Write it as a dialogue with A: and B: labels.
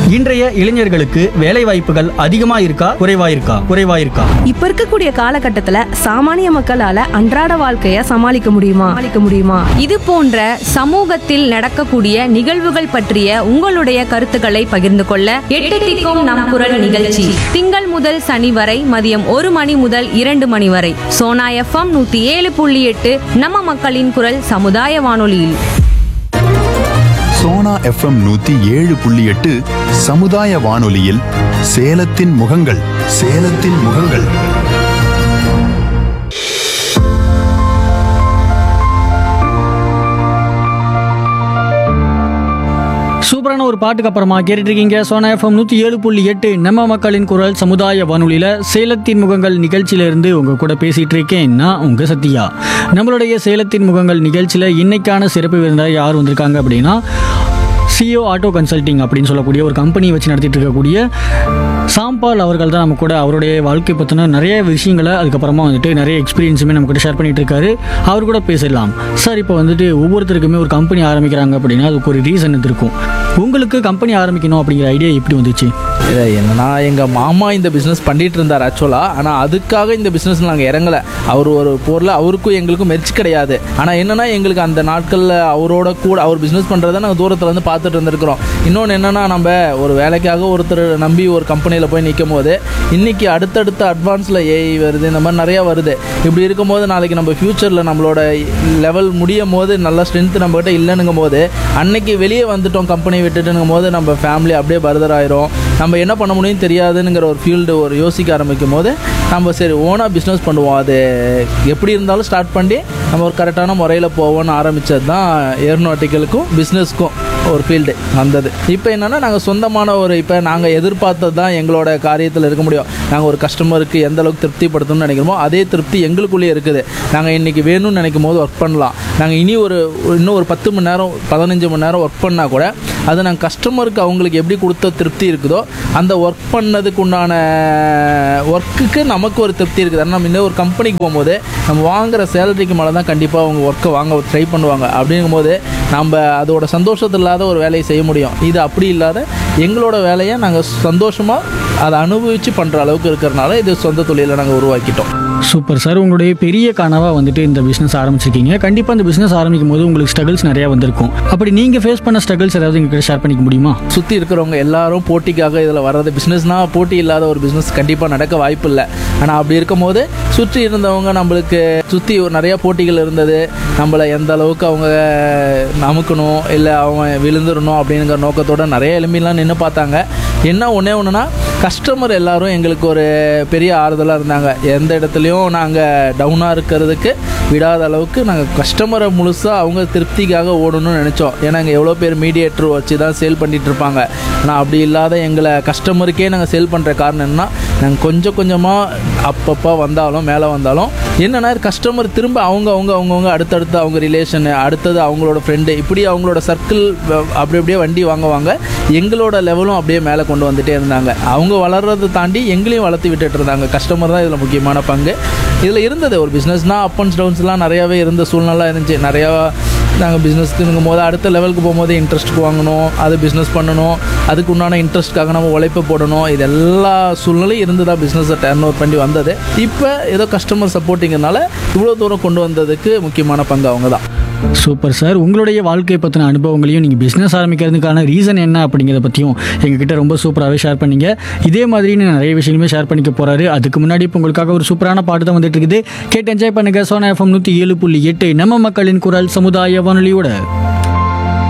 A: இன்றைய இளைஞர்களுக்கு வேலை வாய்ப்புகள் அதிகமா இருக்கா குறைவா இருக்கா குறைவா இருக்கா
B: இப்ப இருக்கக்கூடிய காலகட்டத்துல சாமானிய மக்களால அன்றாட வாழ்க்கைய சமாளிக்க முடியுமா சமாளிக்க முடியுமா
C: இது போன்ற சமூகத்தில் நடக்கக்கூடிய நிகழ்வுகள் பற்றிய உங்களுடைய கருத்துக்களை பகிர்ந்து கொள்ள எட்டு திக்கும் நம் குரல் நிகழ்ச்சி திங்கள் முதல் சனி வரை மதியம் ஒரு மணி முதல் இரண்டு மணி வரை சோனா எஃப்எம் நூத்தி ஏழு புள்ளி எட்டு நம்ம மக்களின் குரல் சமுதாய வானொலியில்
D: சோனா எஃப்எம் நூத்தி ஏழு புள்ளி எட்டு சமுதாய வானொலியில் சேலத்தின் முகங்கள் சேலத்தின் முகங்கள்
A: சூப்பரான ஒரு பாட்டுக்கு அப்புறமா கேட்டுட்டு இருக்கீங்க சோனா எஃப்எம் நூற்றி ஏழு புள்ளி எட்டு நம்ம மக்களின் குரல் சமுதாய வானொலியில் சேலத்தின் முகங்கள் நிகழ்ச்சியிலிருந்து உங்க கூட பேசிட்டு இருக்கேன் நான் உங்க சத்யா நம்மளுடைய சேலத்தின் முகங்கள் நிகழ்ச்சியில் இன்னைக்கான சிறப்பு விருந்தார் யார் வந்திருக்காங்க அப்படின்னா சிஓ ஆட்டோ கன்சல்டிங் அப்படின்னு சொல்லக்கூடிய ஒரு கம்பெனி வச்சு நடத்திட்டு இருக்கக்கூடிய சாம்பால் அவர்கள் தான் நம்ம கூட அவருடைய வாழ்க்கை பற்றின நிறைய விஷயங்களை அதுக்கப்புறமா வந்துட்டு நிறைய எக்ஸ்பீரியன்ஸுமே நம்ம கூட ஷேர் பண்ணிட்டு இருக்காரு அவர் கூட பேசிடலாம் சார் இப்போ வந்துட்டு ஒவ்வொருத்தருக்குமே ஒரு கம்பெனி ஆரம்பிக்கிறாங்க அப்படின்னா அதுக்கு ஒரு ரீசன் இருக்கும் உங்களுக்கு கம்பெனி ஆரம்பிக்கணும் அப்படிங்கிற ஐடியா எப்படி வந்துச்சு
E: இல்லை என்னன்னா எங்கள் மாமா இந்த பிஸ்னஸ் பண்ணிட்டு இருந்தார் ஆக்சுவலாக ஆனால் அதுக்காக இந்த பிஸ்னஸ் நாங்கள் இறங்கலை அவர் ஒரு பொருள் அவருக்கும் எங்களுக்கும் மெர்ச்சி கிடையாது ஆனால் என்னன்னா எங்களுக்கு அந்த நாட்களில் அவரோட கூட அவர் பிஸ்னஸ் பண்ணுறதை நாங்கள் தூரத்தில் இருந்து பார்த்துட்டு இருந்திருக்கிறோம் இன்னொன்று என்னன்னா நம்ம ஒரு வேலைக்காக ஒருத்தர் நம்பி ஒரு கம்பெனியில் போய் நிற்கும் போது இன்னைக்கு அடுத்தடுத்த அட்வான்ஸில் ஏஐ வருது இந்த மாதிரி நிறையா வருது இப்படி இருக்கும்போது நாளைக்கு நம்ம ஃப்யூச்சரில் நம்மளோட லெவல் முடியும் போது நல்ல ஸ்ட்ரென்த் நம்மகிட்ட இல்லைன்னுங்கும் போது அன்னைக்கு வெளியே வந்துட்டோம் கம்பெனி விட்டுட்டுங்கும் போது நம்ம ஃபேமிலி அப்படியே பர்தர் ஆயிரும் நம்ம என்ன பண்ண முடியும் தெரியாதுங்கிற ஒரு ஃபீல்டு ஒரு யோசிக்க ஆரம்பிக்கும் போது நம்ம சரி ஓனாக பிஸ்னஸ் பண்ணுவோம் அது எப்படி இருந்தாலும் ஸ்டார்ட் பண்ணி நம்ம ஒரு கரெக்டான முறையில் போவோம்னு ஆரம்பித்தது தான் ஏரோநாட்டிக்கலுக்கும் பிஸ்னஸ்க்கும் ஒரு ஃபீல்டு வந்தது இப்போ என்னென்னா நாங்கள் சொந்தமான ஒரு இப்போ நாங்கள் எதிர்பார்த்தது தான் எங்களோட காரியத்தில் இருக்க முடியும் நாங்கள் ஒரு கஸ்டமருக்கு எந்த அளவுக்கு திருப்திப்படுத்தணும்னு நினைக்கிறோமோ அதே திருப்தி எங்களுக்குள்ளேயே இருக்குது நாங்கள் இன்றைக்கி வேணும்னு நினைக்கும் போது ஒர்க் பண்ணலாம் நாங்கள் இனி ஒரு இன்னும் ஒரு பத்து மணி நேரம் பதினஞ்சு மணி நேரம் ஒர்க் பண்ணால் கூட அது நாங்கள் கஸ்டமருக்கு அவங்களுக்கு எப்படி கொடுத்த திருப்தி இருக்குதோ அந்த ஒர்க் பண்ணதுக்கு உண்டான ஒர்க்குக்கு நமக்கு ஒரு திருப்தி இருக்குது ஆனால் நம்ம இன்னும் ஒரு கம்பெனிக்கு போகும்போது நம்ம வாங்குற சேலரிக்கு மேலே தான் கண்டிப்பாக அவங்க ஒர்க்கை வாங்க ட்ரை பண்ணுவாங்க அப்படிங்கும்போது நம்ம அதோட சந்தோஷத்தில் இல்லாத ஒரு வேலையை செய்ய முடியும் இது அப்படி இல்லாத எங்களோட வேலையை நாங்கள் சந்தோஷமாக அதை அனுபவித்து பண்ணுற அளவுக்கு இருக்கிறனால இது சொந்த தொழிலை நாங்கள் உருவாக்கிட்டோம்
A: சூப்பர் சார் உங்களுடைய பெரிய கனவாக வந்துட்டு இந்த பிஸ்னஸ் ஆரம்பிச்சிருக்கீங்க கண்டிப்பாக இந்த பிஸ்னஸ் ஆரம்பிக்கும் போது உங்களுக்கு ஸ்ட்ரகிள்ஸ் நிறையா வந்திருக்கும் அப்படி நீங்கள் ஃபேஸ் பண்ண ஸ்ட்ரகிள்ஸ் ஏதாவது எங்ககிட்ட ஷேர் பண்ணிக்க முடியுமா
E: சுற்றி இருக்கிறவங்க எல்லாரும் போட்டிக்காக இதில் வர்றது பிஸ்னஸ்னால் போட்டி இல்லாத ஒரு பிஸ்னஸ் கண்டிப்பாக நடக்க வாய்ப்பு இல்லை ஆனால் அப்படி இருக்கும்போது சுற்றி இருந்தவங்க நம்மளுக்கு சுற்றி நிறைய போட்டிகள் இருந்தது நம்மளை எந்த அளவுக்கு அவங்க நமுக்கணும் இல்லை அவன் விழுந்துடணும் அப்படிங்கிற நோக்கத்தோட நிறைய எலும்பிலாம் நின்று பார்த்தாங்க என்ன ஒன்றே ஒன்றுனா கஸ்டமர் எல்லாரும் எங்களுக்கு ஒரு பெரிய ஆறுதலாக இருந்தாங்க எந்த இடத்துலையும் நாங்கள் டவுனாக இருக்கிறதுக்கு விடாத அளவுக்கு நாங்கள் கஸ்டமரை முழுசாக அவங்க திருப்திக்காக ஓடணும்னு நினச்சோம் ஏன்னா இங்கே எவ்வளோ பேர் மீடியேட்டர் வச்சு தான் சேல் பண்ணிட்டு இருப்பாங்க ஆனால் அப்படி இல்லாத எங்களை கஸ்டமருக்கே நாங்கள் சேல் பண்ணுற காரணம் என்னன்னா நாங்கள் கொஞ்சம் கொஞ்சமாக அப்பப்போ வந்தாலும் மேலே வந்தாலும் என்னன்னா கஸ்டமர் திரும்ப அவங்க அவங்க அவங்கவுங்க அடுத்தடுத்து அவங்க ரிலேஷனு அடுத்தது அவங்களோட ஃப்ரெண்டு இப்படி அவங்களோட சர்க்கிள் அப்படி அப்படியே வண்டி வாங்குவாங்க எங்களோட லெவலும் அப்படியே மேலே கொண்டு வந்துட்டே இருந்தாங்க அவங்க வளர்றதை தாண்டி எங்களையும் வளர்த்து விட்டுட்டு இருந்தாங்க கஸ்டமர் தான் இதில் முக்கியமான பங்கு இதில் இருந்தது ஒரு பிஸ்னஸ்னால் அப் அண்ட் டவுன்ஸ்லாம் நிறையாவே இருந்த சூழ்நிலை இருந்துச்சு நிறையா நாங்கள் பிஸ்னஸ்க்குங்கும் போது அடுத்த லெவலுக்கு போகும்போது இன்ட்ரெஸ்ட் வாங்கணும் அது பிஸ்னஸ் பண்ணணும் அதுக்கு உண்டான இன்ட்ரெஸ்ட்காக நம்ம உழைப்பு போடணும் இது எல்லா சூழ்நிலையும் இருந்து தான் பிஸ்னஸை டர்ன் ஓவர் பண்ணி வந்தது இப்போ ஏதோ கஸ்டமர் சப்போர்ட்டிங்கிறனால இவ்வளோ தூரம் கொண்டு வந்ததுக்கு முக்கியமான பங்கு அவங்க தான்
A: சூப்பர் சார் உங்களுடைய வாழ்க்கையை பற்றின அனுபவங்களையும் நீங்கள் பிஸ்னஸ் ஆரம்பிக்கிறதுக்கான ரீசன் என்ன அப்படிங்கிறத பற்றியும் எங்ககிட்ட ரொம்ப சூப்பராகவே ஷேர் பண்ணீங்க இதே மாதிரி நான் நிறைய விஷயங்களுமே ஷேர் பண்ணிக்க போகிறாரு அதுக்கு முன்னாடி இப்போ உங்களுக்காக ஒரு சூப்பரான பாட்டு தான் வந்துட்டு இருக்குது கேட்டு என்ஜாய் பண்ணுங்க சோனா எஃப்எம் நூற்றி ஏழு புள்ளி எட்டு நம்ம மக்களின் குரல் சமுதாய வானொலியோட